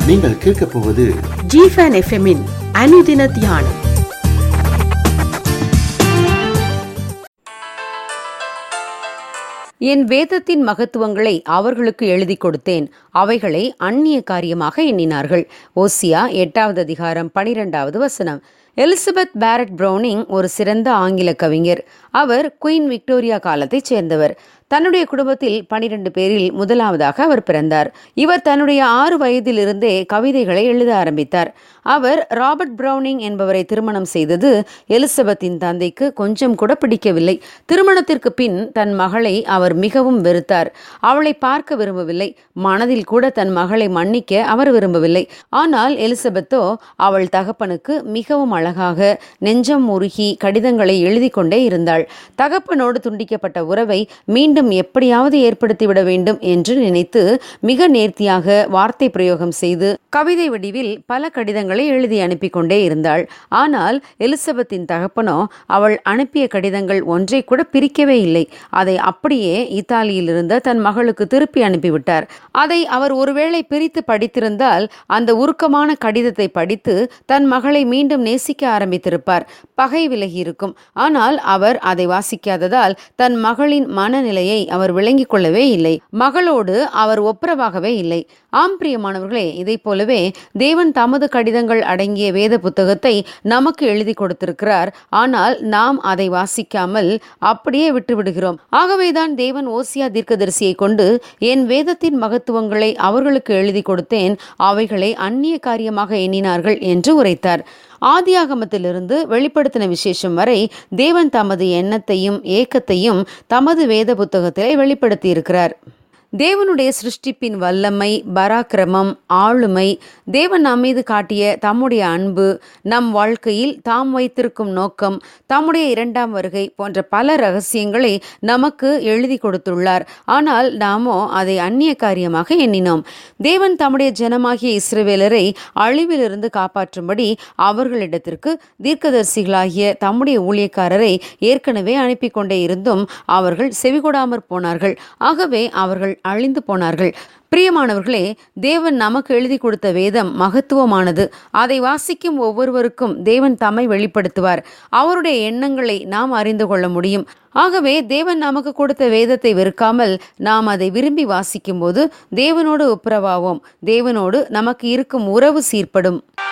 நீங்கள் கேட்கப் போவது ஜிஃபன் எஃப்எம்மின் அனுதின தியானம் என் வேதத்தின் மகத்துவங்களை அவர்களுக்கு எழுதி கொடுத்தேன் அவைகளை அந்நிய காரியமாக எண்ணினார்கள் ஓசியா எட்டாவது அதிகாரம் பனிரெண்டாவது வசனம் எலிசபெத் பேரட் ப்ரௌனிங் ஒரு சிறந்த ஆங்கில கவிஞர் அவர் குயின் விக்டோரியா காலத்தைச் சேர்ந்தவர் தன்னுடைய குடும்பத்தில் பனிரெண்டு பேரில் முதலாவதாக அவர் பிறந்தார் இவர் தன்னுடைய ஆறு வயதிலிருந்தே கவிதைகளை எழுத ஆரம்பித்தார் அவர் ராபர்ட் ப்ரௌனிங் என்பவரை திருமணம் செய்தது எலிசபெத்தின் தந்தைக்கு கொஞ்சம் கூட பிடிக்கவில்லை திருமணத்திற்கு பின் தன் மகளை அவர் மிகவும் வெறுத்தார் அவளை பார்க்க விரும்பவில்லை மனதில் கூட தன் மகளை மன்னிக்க அவர் விரும்பவில்லை ஆனால் எலிசபெத்தோ அவள் தகப்பனுக்கு மிகவும் அழகாக நெஞ்சம் உருகி கடிதங்களை எழுதி கொண்டே இருந்தாள் தகப்பனோடு துண்டிக்கப்பட்ட உறவை மீண்டும் எப்படியாவது ஏற்படுத்திவிட வேண்டும் என்று நினைத்து மிக நேர்த்தியாக வார்த்தை பிரயோகம் செய்து கவிதை வடிவில் பல கடிதங்களை எழுதி அனுப்பி கொண்டே இருந்தாள் ஆனால் எலிசபெத்தின் தகப்பனோ அவள் அனுப்பிய கடிதங்கள் ஒன்றை கூட பிரிக்கவே இல்லை அதை அப்படியே இத்தாலியில் இருந்த தன் மகளுக்கு திருப்பி அனுப்பிவிட்டார் அதை அவர் ஒருவேளை பிரித்து படித்திருந்தால் அந்த உருக்கமான கடிதத்தை படித்து தன் மகளை மீண்டும் நேசிக்க ஆரம்பித்திருப்பார் பகை விலகி இருக்கும் ஆனால் அவர் அதை வாசிக்காததால் தன் மகளின் மனநிலையை அவர் விளங்கிக் கொள்ளவே இல்லை மகளோடு அவர் ஒப்புரவாகவே இல்லை ஆம் பிரியமானவர்களே இதைப் போலவே தேவன் தமது கடிதங்கள் அடங்கிய வேத புத்தகத்தை நமக்கு எழுதி கொடுத்திருக்கிறார் ஆனால் நாம் அதை வாசிக்காமல் அப்படியே விட்டு விடுகிறோம் ஆகவேதான் தேவன் ஓசியா தீர்க்கதரிசியை கொண்டு என் வேதத்தின் மகத்துவங்களை அவர்களுக்கு எழுதி கொடுத்தேன் அவைகளை அந்நிய காரியமாக எண்ணினார்கள் என்று உரைத்தார் ஆதியாகமத்திலிருந்து வெளிப்படுத்தின விசேஷம் வரை தேவன் தமது எண்ணத்தையும் ஏக்கத்தையும் தமது வேத புத்தகத்திலே வெளிப்படுத்தியிருக்கிறார் தேவனுடைய சிருஷ்டிப்பின் வல்லமை பராக்கிரமம் ஆளுமை தேவன் நம் மீது காட்டிய தம்முடைய அன்பு நம் வாழ்க்கையில் தாம் வைத்திருக்கும் நோக்கம் தம்முடைய இரண்டாம் வருகை போன்ற பல ரகசியங்களை நமக்கு எழுதி கொடுத்துள்ளார் ஆனால் நாமோ அதை அந்நிய காரியமாக எண்ணினோம் தேவன் தம்முடைய ஜனமாகிய இஸ்ரவேலரை அழிவிலிருந்து காப்பாற்றும்படி அவர்களிடத்திற்கு தீர்க்கதரிசிகளாகிய தம்முடைய ஊழியக்காரரை ஏற்கனவே அனுப்பி கொண்டே இருந்தும் அவர்கள் செவிகொடாமற் போனார்கள் ஆகவே அவர்கள் அழிந்து போனார்கள் பிரியமானவர்களே தேவன் நமக்கு எழுதி கொடுத்த வேதம் மகத்துவமானது அதை வாசிக்கும் ஒவ்வொருவருக்கும் தேவன் தம்மை வெளிப்படுத்துவார் அவருடைய எண்ணங்களை நாம் அறிந்து கொள்ள முடியும் ஆகவே தேவன் நமக்கு கொடுத்த வேதத்தை வெறுக்காமல் நாம் அதை விரும்பி வாசிக்கும்போது தேவனோடு ஒப்புரவாவோம் தேவனோடு நமக்கு இருக்கும் உறவு சீர்படும்